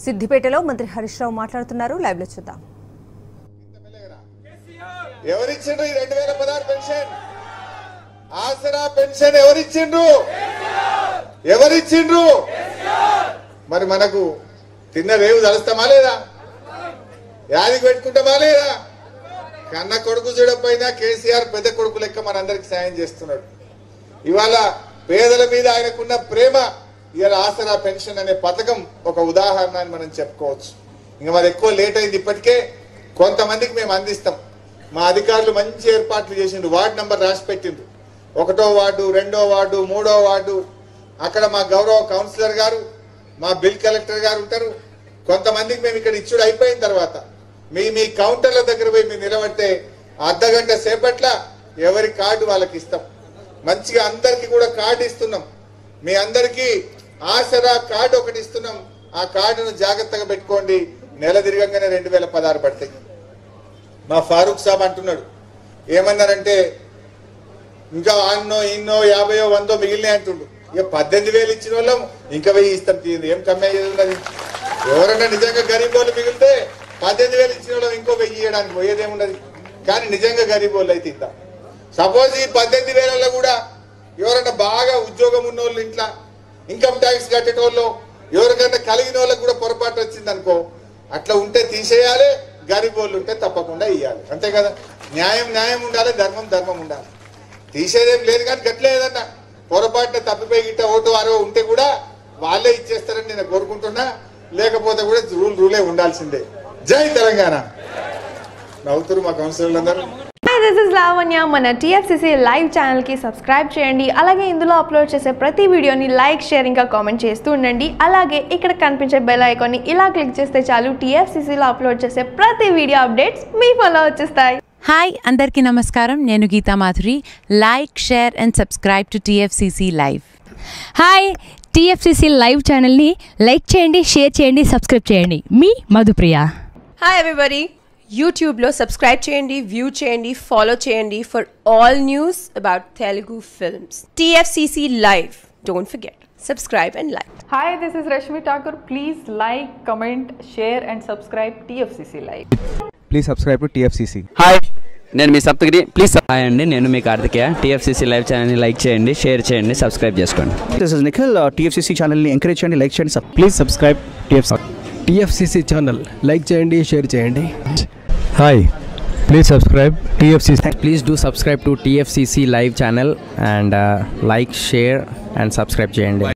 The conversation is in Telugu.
సిద్దిపేటలో మంత్రి హరీష్ రావు మాట్లాడుతున్నారు లైవ్ లో చూద్దాం ఎవరిచ్చిండ్రు ఈ రెండు వేల పదహారు పెన్షన్ ఆసరా పెన్షన్ ఎవరిచ్చిండ్రు ఎవరిచ్చిండ్రు మరి మనకు తిన్న రేవు తలుస్తామా లేదా యాదికి పెట్టుకుంటామా లేదా కన్న కొడుకు చూడకపోయినా కేసీఆర్ పెద్ద కొడుకు లెక్క మనందరికి సాయం చేస్తున్నాడు ఇవాళ పేదల మీద ఆయనకున్న ప్రేమ ఇవాళ ఆసరా పెన్షన్ అనే పథకం ఒక ఉదాహరణ అని మనం చెప్పుకోవచ్చు ఇంకా మరి ఎక్కువ లేట్ అయింది ఇప్పటికే కొంతమందికి మేము అందిస్తాం మా అధికారులు మంచి ఏర్పాట్లు చేసిండ్రు వార్డు నంబర్ రాసి పెట్టిండ్రు ఒకటో వార్డు రెండో వార్డు మూడో వార్డు అక్కడ మా గౌరవ కౌన్సిలర్ గారు మా బిల్ కలెక్టర్ గారు ఉంటారు కొంతమందికి మేము ఇక్కడ ఇచ్చుడు అయిపోయిన తర్వాత మీ మీ కౌంటర్ల దగ్గర పోయి మీరు నిలబడితే అర్ధ గంట సేపట్ల ఎవరి కార్డు వాళ్ళకి ఇస్తాం మంచిగా అందరికి కూడా కార్డు ఇస్తున్నాం మీ అందరికీ ఆసరా కార్డు ఒకటి ఇస్తున్నాం ఆ కార్డును జాగ్రత్తగా పెట్టుకోండి నెల తిరగంగానే రెండు వేల పదహారు పడతాయి మా ఫారూక్ సాబ్ అంటున్నాడు ఏమన్నారంటే ఇంకా ఆన్నో ఇన్నో యాభయో వందో మిగిలినాయి అంటుండు ఇక పద్దెనిమిది వేలు ఇచ్చిన వాళ్ళం ఇంకా వెయ్యి ఇస్తాం తీయండి ఏం కమ్మి అయ్యేది ఉన్నది ఎవరన్నా నిజంగా గరీబ్ వాళ్ళు మిగిలితే పద్దెనిమిది వేలు ఇచ్చిన వాళ్ళం ఇంకో వెయ్యి ఇవ్వడానికి పోయేదేమున్నది కానీ నిజంగా గరీబ్ వాళ్ళు అయితే ఇద్దాం సపోజ్ ఈ పద్దెనిమిది వేలలో కూడా ఎవరన్నా బాగా ఉద్యోగం ఉన్న వాళ్ళు ఇంట్లో ఇన్కమ్ ట్యాక్స్ కట్టేటోళ్ళు ఎవరికైనా కలిగిన వాళ్ళకి కూడా పొరపాటు వచ్చింది అనుకో అట్లా ఉంటే తీసేయాలి గరీబ్ వాళ్ళు ఉంటే తప్పకుండా ఇవ్వాలి అంతే కదా న్యాయం న్యాయం ఉండాలి ధర్మం ధర్మం ఉండాలి తీసేదేం లేదు కానీ గట్లే ఏదన్నా పొరపాటున తప్పిపోయి గిట్ట ఓటు వారో ఉంటే కూడా వాళ్ళే ఇచ్చేస్తారని నేను కోరుకుంటున్నా లేకపోతే కూడా రూల్ రూలే ఉండాల్సిందే జై తెలంగాణ నవ్వుతురు మా కౌన్సిలర్లు అందరూ హాయ్ దిస్ ఇస్ లావణ్య మన టీఎఫ్సిసి లైవ్ ఛానల్కి సబ్స్క్రైబ్ చేయండి అలాగే ఇందులో అప్లోడ్ చేసే ప్రతి వీడియోని లైక్ షేర్ ఇంకా కామెంట్ చేస్తూ ఉండండి అలాగే ఇక్కడ కనిపించే బెల్ ఐకాన్ని ఇలా క్లిక్ చేస్తే చాలు టీఎఫ్సిసిలో అప్లోడ్ చేసే ప్రతి వీడియో అప్డేట్స్ మీ ఫోన్లో వచ్చేస్తాయి హాయ్ అందరికీ నమస్కారం నేను Geetha Madhuri like share and subscribe to TFCC live hi TFCC live ఛానల్ని లైక్ చేయండి షేర్ చేయండి సబ్స్క్రైబ్ చేయండి మీ మధుప్రియ హాయ్ ఎవ్రీబడి యూట్యూబ్లో సబ్స్క్రైబ్ చేయండి వ్యూ చేయండి ఫాలో చేయండి for all news about Telugu films TFCC live don't forget subscribe and like Hi, this is Rashmi Thakur. Please like, comment, share, and subscribe TFCC Live. Please subscribe to TFCC hi నేను మీ సప్తగిరి ప్లీజ్ హాయ్ అండి నేను మీ కార్తికేయ టీఎఫ్సీసీ లైవ్ ఛానల్ని లైక్ చేయండి షేర్ చేయండి సబ్స్క్రైబ్ చేసుకోండి దిస్ ఇస్ నిఖిల్ టీఎఫ్సీసీ ఛానల్ని ఎంకరేజ్ చేయండి లైక్ చేయండి please subscribe TFC TFCC channel like చేయండి షేర్ చేయండి hi please subscribe TFCC please do subscribe to TFCC live channel and like share and subscribe చేయండి